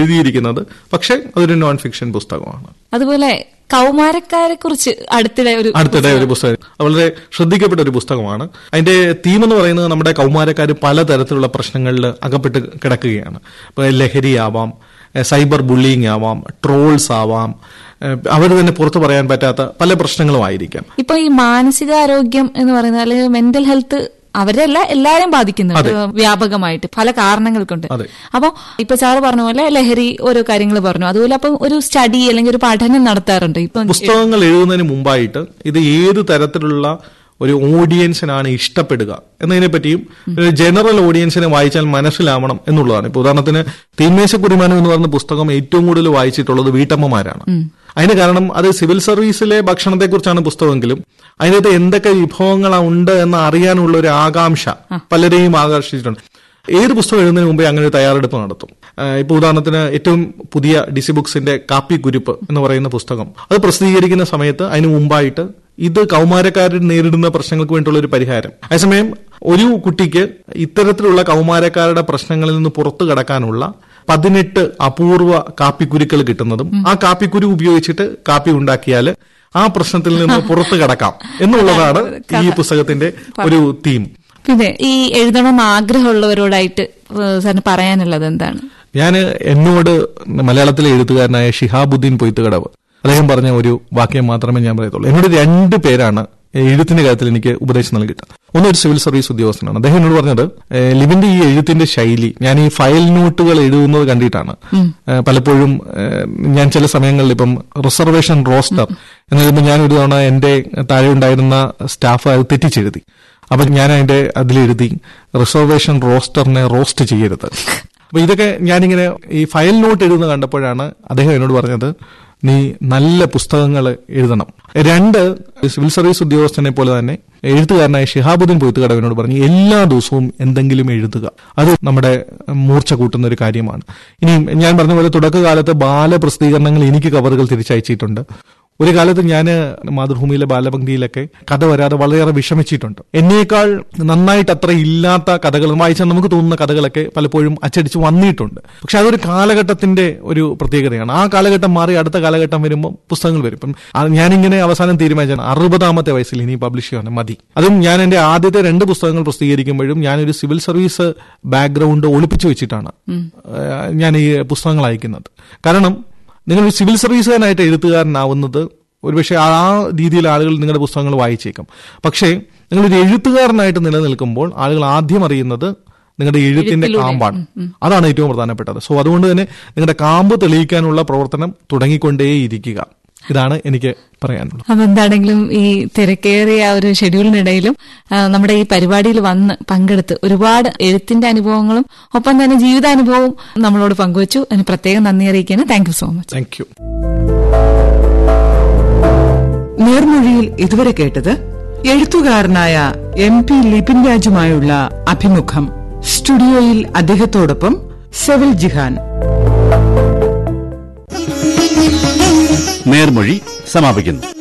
എഴുതിയിരിക്കുന്നത് പക്ഷെ അതൊരു നോൺ ഫിക്ഷൻ പുസ്തകമാണ് അതുപോലെ കൗമാരക്കാരെ കുറിച്ച് അടുത്തിടെ ഒരു അടുത്തിടെ ഒരു പുസ്തകം വളരെ ശ്രദ്ധിക്കപ്പെട്ട ഒരു പുസ്തകമാണ് അതിന്റെ തീം എന്ന് പറയുന്നത് നമ്മുടെ കൗമാരക്കാർ പലതരത്തിലുള്ള പ്രശ്നങ്ങളിൽ അകപ്പെട്ട് കിടക്കുകയാണ് ഇപ്പൊ ലഹരിയാവാം എഹ് സൈബർ ബുള്ളിങ് ആവാം ട്രോൾസ് ആവാം അവർ തന്നെ പുറത്തു പറയാൻ പറ്റാത്ത പല പ്രശ്നങ്ങളും ആയിരിക്കാം ഇപ്പൊ ഈ മാനസികാരോഗ്യം എന്ന് പറയുന്നത് അല്ലെങ്കിൽ മെന്റൽ ഹെൽത്ത് അവരല്ല എല്ലാരെയും ബാധിക്കുന്നുണ്ട് വ്യാപകമായിട്ട് പല കാരണങ്ങൾ കൊണ്ട് അതെ. അപ്പൊ ഇപ്പൊ സാറ് പറഞ്ഞ പോലെ ലഹരി ഓരോ കാര്യങ്ങൾ പറഞ്ഞു അതുപോലെ അപ്പം ഒരു സ്റ്റഡി അല്ലെങ്കിൽ ഒരു പഠനം നടത്താറുണ്ട് ഇപ്പൊ പുസ്തകങ്ങൾ എഴുതുന്നതിന് മുമ്പായിട്ട് ഇത് ഏത് തരത്തിലുള്ള ഒരു ഓഡിയൻസിനാണ് ഇഷ്ടപ്പെടുക എന്നതിനെ പറ്റിയും ഒരു ജനറൽ ഓഡിയൻസിനെ വായിച്ചാൽ മനസ്സിലാവണം എന്നുള്ളതാണ് ഇപ്പൊ ഉദാഹരണത്തിന് തീന്മേശ കുറിമാനം എന്ന് പറയുന്ന പുസ്തകം ഏറ്റവും കൂടുതൽ വായിച്ചിട്ടുള്ളത് വീട്ടമ്മമാരാണ് അതിന് കാരണം അത് സിവിൽ സർവീസിലെ ഭക്ഷണത്തെക്കുറിച്ചാണ് പുസ്തകമെങ്കിലും അതിനകത്ത് എന്തൊക്കെ വിഭവങ്ങളാ ഉണ്ട് എന്ന് അറിയാനുള്ള ഒരു ആകാംക്ഷ പലരെയും ആകർഷിച്ചിട്ടുണ്ട് ഏത് പുസ്തകം എഴുതുന്നതിന് മുമ്പേ അങ്ങനെ ഒരു തയ്യാറെടുപ്പ് നടത്തും ആഹ് ഇപ്പൊ ഉദാഹരണത്തിന് ഏറ്റവും പുതിയ ഡിസി ബുക്സിന്റെ കാപ്പി കുരിപ്പ് എന്ന് പറയുന്ന പുസ്തകം അത് പ്രസിദ്ധീകരിക്കുന്ന സമയത്ത് അതിന് മുമ്പായിട്ട് ഇത് കൗമാരക്കാരൻ നേരിടുന്ന പ്രശ്നങ്ങൾക്ക് വേണ്ടിയുള്ള ഒരു പരിഹാരം അതേസമയം ഒരു കുട്ടിക്ക് ഇത്തരത്തിലുള്ള കൗമാരക്കാരുടെ പ്രശ്നങ്ങളിൽ നിന്ന് പുറത്തു കടക്കാനുള്ള പതിനെട്ട് അപൂർവ കാപ്പിക്കുരുക്കൾ കിട്ടുന്നതും ആ കാപ്പിക്കുരു ഉപയോഗിച്ചിട്ട് കാപ്പി ഉണ്ടാക്കിയാൽ ആ പ്രശ്നത്തിൽ നിന്ന് പുറത്തു കടക്കാം എന്നുള്ളതാണ് ഈ പുസ്തകത്തിന്റെ ഒരു തീം പിന്നെ ഈ എഴുതണം ആഗ്രഹമുള്ളവരോടായിട്ട് ഏഹ് സാറിന് പറയാനുള്ളത് എന്താണ് ഞാൻ എന്നോട് മലയാളത്തിലെ എഴുത്തുകാരനായ ഷിഹാബുദ്ദീൻ പൊയ്ത്തുകടവ് അദ്ദേഹം പറഞ്ഞ ഒരു വാക്യം മാത്രമേ ഞാൻ പറയത്തുള്ളൂ എന്നോട് രണ്ട് പേരാണ് എഴുത്തിന്റെ കാര്യത്തിൽ എനിക്ക് ഉപദേശം നൽകിയിട്ട് ഒന്ന് ഒരു സിവിൽ സർവീസ് ഉദ്യോഗസ്ഥനാണ് അദ്ദേഹം എന്നോട് പറഞ്ഞത് ഏഹ്, ലിവിന്റെ ഈ എഴുത്തിന്റെ ശൈലി ഞാൻ ഈ ഫയൽ നോട്ടുകൾ എഴുതുന്നത് കണ്ടിട്ടാണ് ഏഹ്, പലപ്പോഴും ഏഹ്, ഞാൻ ചില സമയങ്ങളിൽ ഇപ്പം റിസർവേഷൻ റോസ്റ്റർ എന്ന് എഴുതുമ്പോൾ ഞാൻ ഒരു തവണ എന്റെ താഴെ ഉണ്ടായിരുന്ന സ്റ്റാഫ് അത് തെറ്റിച്ചെഴുതി അപ്പൊ ഞാൻ അതിന്റെ അതിലെഴുതി റിസർവേഷൻ റോസ്റ്ററിനെ റോസ്റ്റ് ചെയ്യരുത് അപ്പൊ ഇതൊക്കെ ഞാനിങ്ങനെ ഈ ഫയൽ നോട്ട് എഴുതുന്ന കണ്ടപ്പോഴാണ് അദ്ദേഹം എന്നോട് പറഞ്ഞത് നീ നല്ല പുസ്തകങ്ങൾ എഴുതണം രണ്ട് സിവിൽ സർവീസ് ഉദ്യോഗസ്ഥനെ പോലെ തന്നെ എഴുത്തുകാരനായ ഷിഹാബുദ്ദീൻ പൊയ്ത്തുകടവനോട് പറഞ്ഞു എല്ലാ ദിവസവും എന്തെങ്കിലും എഴുതുക അത് നമ്മുടെ മൂർച്ച കൂട്ടുന്ന ഒരു കാര്യമാണ് ഇനി ഞാൻ പറഞ്ഞ പോലെ തുടക്കകാലത്ത് ബാലപ്രസിദ്ധീകരണങ്ങൾ എനിക്ക് കവറുകൾ തിരിച്ചയച്ചിട്ടുണ്ട് ഒരു കാലത്ത് ഞാൻ മാതൃഭൂമിയിലെ ബാലപംക്തിയിലൊക്കെ കഥ വരാതെ വളരെയേറെ വിഷമിച്ചിട്ടുണ്ട് എന്നേക്കാൾ നന്നായിട്ട് അത്ര ഇല്ലാത്ത കഥകൾ വായിച്ചാൽ നമുക്ക് തോന്നുന്ന കഥകളൊക്കെ പലപ്പോഴും അച്ചടിച്ച് വന്നിട്ടുണ്ട് പക്ഷെ അതൊരു കാലഘട്ടത്തിന്റെ ഒരു പ്രത്യേകതയാണ് ആ കാലഘട്ടം മാറി അടുത്ത കാലഘട്ടം വരുമ്പോൾ പുസ്തകങ്ങൾ വരും ഇപ്പം അത് ഞാനിങ്ങനെ അവസാനം തീരുമാനിച്ചാണ് അറുപതാമത്തെ വയസ്സിൽ ഇനി പബ്ലിഷ് ചെയ്യാൻ മതി അതും ഞാൻ എന്റെ ആദ്യത്തെ രണ്ട് പുസ്തകങ്ങൾ പ്രസിദ്ധീകരിക്കുമ്പോഴും ഞാനൊരു സിവിൽ സർവീസ് ബാക്ക്ഗ്രൗണ്ട് ഒളിപ്പിച്ചു വെച്ചിട്ടാണ് ഏഹ്, ഞാൻ ഈ പുസ്തകങ്ങൾ അയക്കുന്നത് കാരണം നിങ്ങൾ ഒരു സിവിൽ സർവീസുകാരനായിട്ട് എഴുത്തുകാരനാവുന്നത് ഒരുപക്ഷെ ആ രീതിയിൽ ആളുകൾ നിങ്ങളുടെ പുസ്തകങ്ങൾ വായിച്ചേക്കും പക്ഷേ നിങ്ങളൊരു എഴുത്തുകാരനായിട്ട് നിലനിൽക്കുമ്പോൾ ആളുകൾ ആദ്യം അറിയുന്നത് നിങ്ങളുടെ എഴുത്തിന്റെ കാമ്പാണ് അതാണ് ഏറ്റവും പ്രധാനപ്പെട്ടത് സോ അതുകൊണ്ട് തന്നെ നിങ്ങളുടെ കാമ്പ് തെളിയിക്കാനുള്ള പ്രവർത്തനം തുടങ്ങിക്കൊണ്ടേയിരിക്കുക ഇതാണ് എനിക്ക് പറയാനുള്ളത് അപ്പൊ എന്താണെങ്കിലും ഈ തിരക്കേറിയ ആ ഒരു ഷെഡ്യൂളിനിടയിലും ആ, നമ്മുടെ ഈ പരിപാടിയിൽ വന്ന് പങ്കെടുത്ത് ഒരുപാട് എഴുത്തിന്റെ അനുഭവങ്ങളും ഒപ്പം തന്നെ ജീവിതാനുഭവവും നമ്മളോട് പങ്കുവച്ചു അതിന് പ്രത്യേകം നന്ദി അറിയിക്കുകയാണ് thank you so much thank you നേർമൊഴിയിൽ ഇതുവരെ കേട്ടത് എഴുത്തുകാരനായ എം പി ലിപിൻ രാജുമായുള്ള അഭിമുഖം സ്റ്റുഡിയോയിൽ അദ്ദേഹത്തോടൊപ്പം സെവിൽ ജിഹാൻ നേർമൊഴി സമാപിക്കുന്നു